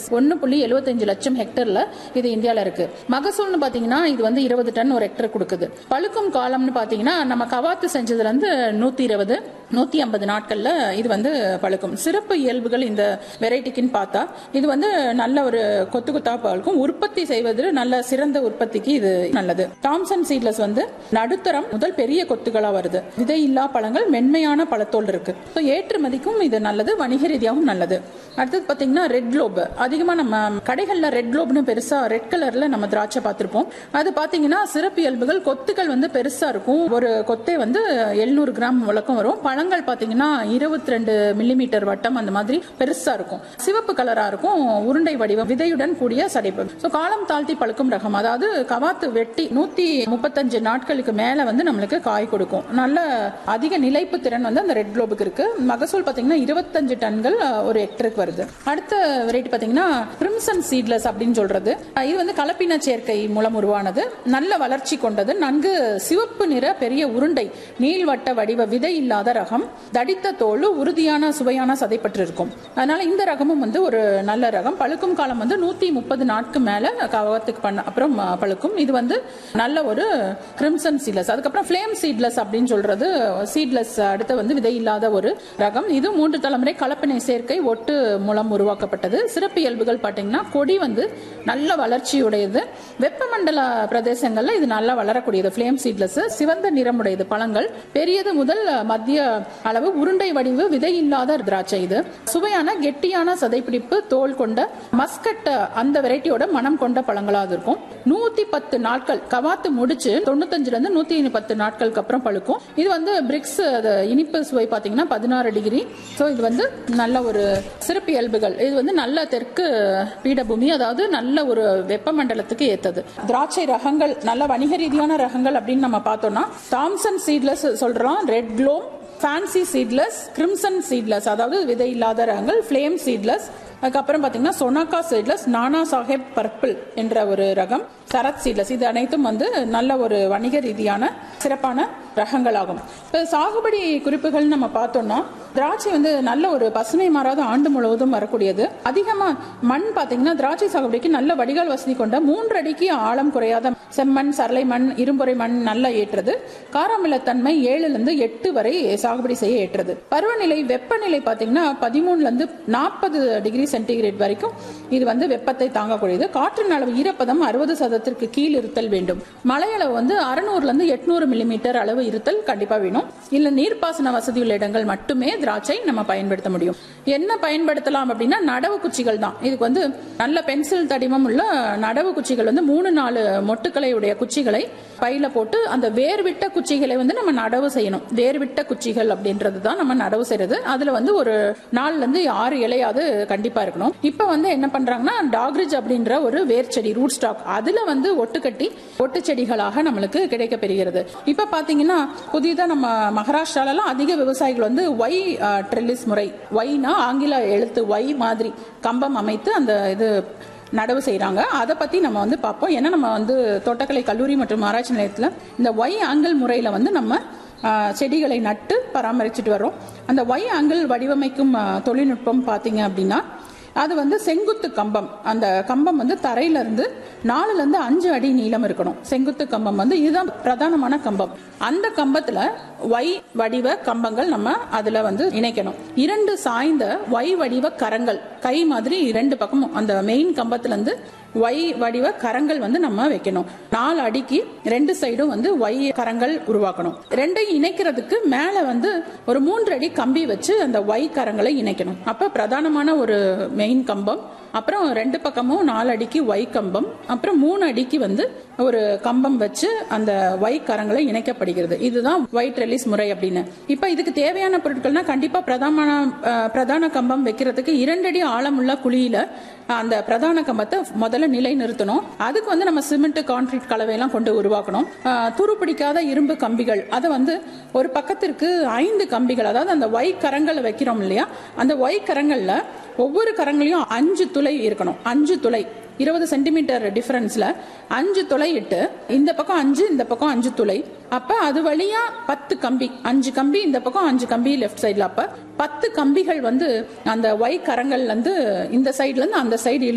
ஒன்னு புள்ளி எழுபத்தஞ்சு லட்சம் ஹெக்டர்ல இது இந்தியால இருக்கு மகசூல்னு பாத்தீங்கன்னா இது வந்து இருபது டன் ஒரு ஹெக்டர் கொடுக்குது பழுக்கும் காலம்னு பாத்தீங்கன்னா நம்ம கவாத்து செஞ்சதுல இருந்து நூத்தி இருபது நூத்தி ஐம்பது நாட்கள்ல இது வந்து பழுக்கும் சிறப்பு இயல்புகள் இந்த வெரைட்டிக்குன்னு பார்த்தா இது வந்து நல்ல ஒரு கொத்து கொத்தா பழுக்கும் உற்பத்தி செய்வதில் நல்ல சிறந்த உற்பத்திக்கு இது நல்லது டாம்சன் சீட்லஸ் வந்து நடுத்தரம் முதல் பெரிய கொத்துகளா வருது விதை இல்லா பழங்கள் மென்மையான பழத்தோல் இருக்கு So, ஏற்றுமதிக்கும் இது நல்லது வணிக ரீதியாகவும் நல்லது அடுத்தது பாத்தீங்கன்னா ரெட் குளோப் அதிகமா நம்ம கடைகள்ல ரெட் குளோப்னு பெருசா ரெட் கலர்ல நம்ம திராட்சை பார்த்திருப்போம் அது பாத்தீங்கன்னா சிறப்பு இயல்புகள் கொத்துக்கள் வந்து பெருசா இருக்கும் ஒரு கொத்தே வந்து எழுநூறு கிராம் விளக்கம் வரும் பழங்கள் பாத்தீங்கன்னா இருபத்தி ரெண்டு மில்லிமீட்டர் வட்டம் அந்த மாதிரி பெருசா இருக்கும் சிவப்பு கலரா இருக்கும் உருண்டை வடிவம் விதையுடன் கூடிய சடைப்பு ஸோ காலம் தாழ்த்தி பழுக்கும் ரகம் அதாவது கவாத்து வெட்டி நூத்தி முப்பத்தஞ்சு நாட்களுக்கு மேல வந்து நம்மளுக்கு காய் கொடுக்கும் நல்ல அதிக நிலைப்பு திறன் வந்து அந்த ரெட் குளோபுக்கு இருக்கு மகசூல் பாத்தீங்கன்னா இருபத்தஞ்சு டன்கள் அஹ், ஒரு ஹெக்டருக்கு வருது அடுத்த வெரைட்டி பாத்தீங்கன்னா கிரிம்சன் சீட்லெஸ் அப்படின்னு சொல்றது அஹ், இது வந்து கலப்பின சேர்க்கை மூலம் உருவானது நல்ல வளர்ச்சி கொண்டது நன்கு சிவப்பு நிற பெரிய உருண்டை நீள்வட்ட வடிவ விதை இல்லாத ரகம் தடித்த தோல் உறுதியான சுவையான சதைப்பற்று இருக்கும் அதனால இந்த ரகமும் வந்து ஒரு நல்ல ரகம் பழுக்கும் காலம் வந்து நூத்தி முப்பது நாட்கு மேல கவத்துக்கு பண்ண அப்புறம் அஹ், பழுக்கும் இது வந்து நல்ல ஒரு கிரிம்சன் சீட்லெஸ் அதுக்கப்புறம் ஃபிளேம் சீட்லெஸ் அப்படின்னு சொல்றது சீட்லெஸ் அடுத்து வந்து விதை இல்லாத ஒரு ரகம் இது மூன்று தலைமுறை கலப்பினை சேர்க்கை ஒட்டு மூலம் உருவாக்கப்பட்டது சிறப்பு இயல்புகள் பாத்தீங்கன்னா கொடி வந்து நல்ல வளர்ச்சியுடையது வெப்பமண்டல பிரதேசங்கள்ல இது நல்லா வளரக்கூடியது ஃபிளேம் சீட்லெஸ் சிவந்த நிறமுடையது பழங்கள் பெரியது முதல் மத்திய அளவு உருண்டை வடிவு விதை இல்லாத திராட்சை இது சுவையான கெட்டியான சதைப்பிடிப்பு தோல் கொண்ட மஸ்கட் அந்த வெரைட்டியோட மனம் கொண்ட பழங்களா அது இருக்கும் நூத்தி பத்து நாட்கள் கவாத்து முடிச்சு தொண்ணூத்தஞ்சுல இருந்து நூத்தி பத்து நாட்களுக்கு அப்புறம் பழுக்கும் இது வந்து பிரிக்ஸ் அது இனிப்பு சுவை பாத்தீங்கன்னா பதினாறு டிகிரி ஸோ இது வந்து நல்ல ஒரு சிறப்பு இயல்புகள் இது வந்து நல்ல தெற்கு பீடபூமி அதாவது நல்ல ஒரு வெப்பமண்டலத்துக்கு ஏத்தது திராட்சை ரகங்கள் நல்ல வணிக ரீதியான ரகங்கள் அப்படின்னு நம்ம பார்த்தோம்னா தாம்சன் சீட்லெஸ் சொல்றோம் red globe fancy seedless crimson seedless அதாவது விதை இல்லாத ரகங்கள் ஃப்ளேம் சீட்லெஸ் அதுக்கப்புறம் பாத்தீங்கன்னா சொனாக்கா சீட்லெஸ் நானா சாஹேப் பர்பிள் என்ற ஒரு ரகம் சரத் சீட்லெஸ் இது அனைத்தும் வந்து நல்ல ஒரு வணிக ரீதியான சிறப்பான ரகங்கள் ஆகும் இப்போ சாகுபடி குறிப்புகள் நம்ம பார்த்தோம்னா திராட்சை வந்து நல்ல ஒரு பசுமை மாறாத ஆண்டு முழுவதும் வரக்கூடியது அதிகமா மண் பாத்தீங்கன்னா திராட்சை சாகுபடிக்கு நல்ல வடிகால் வசதி கொண்ட மூன்று அடிக்கு ஆழம் குறையாத செம்மண் சரளை மண் இரும்புரை மண் நல்லா ஏற்றது காரமிலத்தன்மை ஏழுல இருந்து எட்டு வரை சாகுபடி செய்ய ஏற்றது பருவநிலை வெப்பநிலை பாத்தீங்கன்னா பதிமூணுல இருந்து நாற்பது டிகிரி சென்டிகிரேட் வரைக்கும் இது வந்து வெப்பத்தை தாங்கக்கூடியது காற்றின் அளவு ஈரப்பதம் அறுபது சதத்திற்கு கீழ் இருத்தல் வேண்டும் மழை அளவு வந்து அறுநூறுல இருந்து எட்நூறு மில்லிமீட்டர் அளவு இருத்தல் கண்டிப்பா வேணும் இல்ல நீர்ப்பாசன வசதி உள்ள இடங்கள் மட்டுமே திராட்சை நம்ம பயன்படுத்த முடியும் என்ன பயன்படுத்தலாம் அப்படின்னா நடவு குச்சிகள் தான் இதுக்கு வந்து நல்ல பென்சில் தடிமம் உள்ள நடவு குச்சிகள் வந்து மூணு நாலு மொட்டுக்களை உடைய குச்சிகளை பையில போட்டு அந்த வேர்விட்ட குச்சிகளை வந்து நம்ம நடவு செய்யணும் வேர்விட்ட குச்சிகள் அப்படின்றது தான் நம்ம நடவு செய்யறது அதுல வந்து ஒரு நாலுல இருந்து ஆறு இலையாவது கண்டிப்பா இருக்கணும் இப்ப வந்து என்ன பண்றாங்கன்னா டாக்ரிஜ் அப்படின்ற ஒரு வேர் செடி ரூட் ஸ்டாக் அதுல வந்து ஒட்டு கட்டி ஒட்டு செடிகளாக நம்மளுக்கு கிடைக்க பெறுகிறது இப்ப பாத்தீங்கன்னா புதிதா நம்ம மகாராஷ்டிரால எல்லாம் அதிக விவசாயிகள் வந்து ஒய் ட்ரெல்லிஸ் முறை ஒய்னா ஆங்கில எழுத்து ஒய் மாதிரி கம்பம் அமைத்து அந்த இது நடவு செய்றாங்க அதை பத்தி நம்ம வந்து பார்ப்போம் ஏன்னா நம்ம வந்து தோட்டக்கலை கல்லூரி மற்றும் ஆராய்ச்சி நிலையத்துல இந்த ஒய் ஆங்கிள் முறையில வந்து நம்ம ஆ, செடிகளை நட்டு பராமரிச்சுட்டு வரோம் அந்த ஒய் ஆங்கிள் வடிவமைக்கும் ஆ, தொழில்நுட்பம் பாத்தீங்க அப்படின்னா அது வந்து செங்குத்து கம்பம் அந்த கம்பம் வந்து தரையில இருந்து நாலுல இருந்து அஞ்சு அடி நீளம் இருக்கணும் செங்குத்து கம்பம் வந்து இதுதான் பிரதானமான கம்பம் அந்த கம்பத்துல ஒய் வடிவ கம்பங்கள் நம்ம அதுல வந்து இணைக்கணும் இரண்டு சாய்ந்த ஒய் வடிவ கரங்கள் கை மாதிரி ரெண்டு பக்கமும் அந்த மெயின் கம்பத்துல இருந்து ஒய் வடிவ கரங்கள் வந்து நம்ம வைக்கணும் நாலு அடிக்கு ரெண்டு சைடும் வந்து ஒய் கரங்கள் உருவாக்கணும் ரெண்டையும் இணைக்கிறதுக்கு மேல வந்து ஒரு மூன்று அடி கம்பி வச்சு அந்த ஒய் கரங்களை இணைக்கணும் அப்ப பிரதானமான ஒரு மெயின் கம்பம் அப்புறம் ரெண்டு பக்கமும் நாலு அடிக்கு ஒய் கம்பம் அப்புறம் மூணு அடிக்கு வந்து ஒரு கம்பம் வச்சு அந்த ஒய் கரங்களை இணைக்கப்படுகிறது இதுதான் ஒயிட் ரெலிஸ் முறை அப்படின்னு இப்ப இதுக்கு தேவையான பொருட்கள்னா கண்டிப்பா பிரதான அஹ், பிரதான கம்பம் வைக்கிறதுக்கு இரண்டடி ஆழமுள்ள குழியில அந்த பிரதான கம்பத்தை முதல்ல நிலை நிறுத்தணும் அதுக்கு வந்து நம்ம சிமெண்ட் கான்கிரீட் கலவையெல்லாம் கொண்டு உருவாக்கணும் அஹ், துரு பிடிக்காத இரும்பு கம்பிகள் அதை வந்து ஒரு பக்கத்திற்கு ஐந்து கம்பிகள் அதாவது அந்த ஒய் கரங்களை வைக்கிறோம் இல்லையா அந்த ஒய் கரங்கள்ல ஒவ்வொரு கரங்களையும் அஞ்சு துளை இருக்கணும் அஞ்சு துளை இருபது சென்டிமீட்டர் டிஃபரன்ஸ்ல அஞ்சு துளை இட்டு இந்த பக்கம் அஞ்சு இந்த பக்கம் அஞ்சு துளை அப்ப அது வழியா பத்து கம்பி அஞ்சு கம்பி இந்த பக்கம் அஞ்சு கம்பி லெஃப்ட் சைடுல அப்ப பத்து கம்பிகள் வந்து அந்த ஒய் கரங்கள்ல இருந்து இந்த சைடுல இருந்து அந்த சைடு